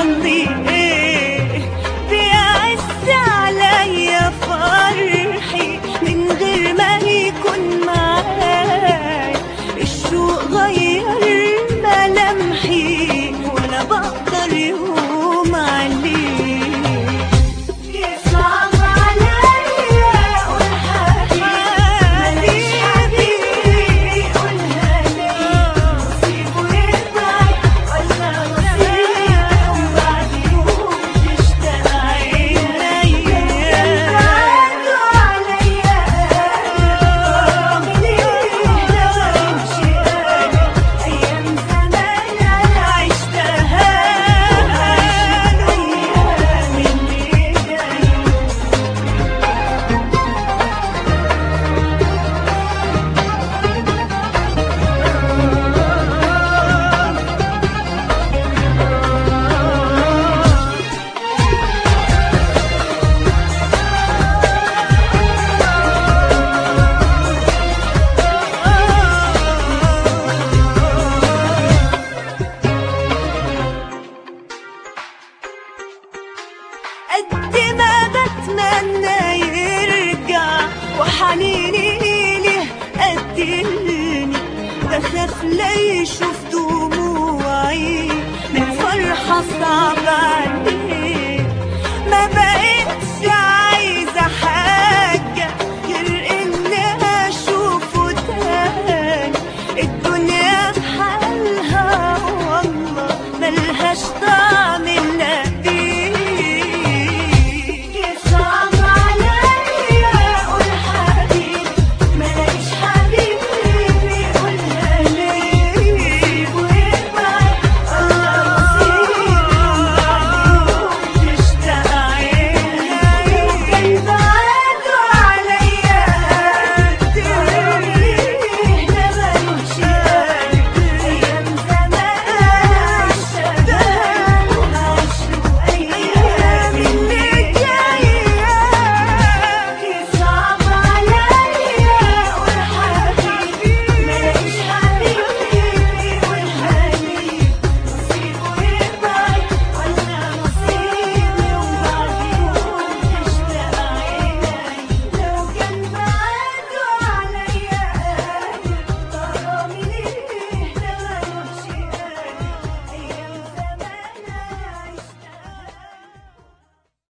ظني ايه بيعز عليا فرحي من غير ما يكون معاي الشوق غير ملامحي ولا بقدر يوم عليه يصعب عليا اقول حبيبي حبيبي قولها ليه نصيبه يبعد ولا نصيبه وبعد يوم تشتاق عينيا يبعدوا عليا ليه لو امشي ايام زمان انا عشتها ايام اللي جايه قد ما بتمنى يرجع وحنيني ليه قتلني بخاف لا يشوف دموعي من فرحة صعبة عليه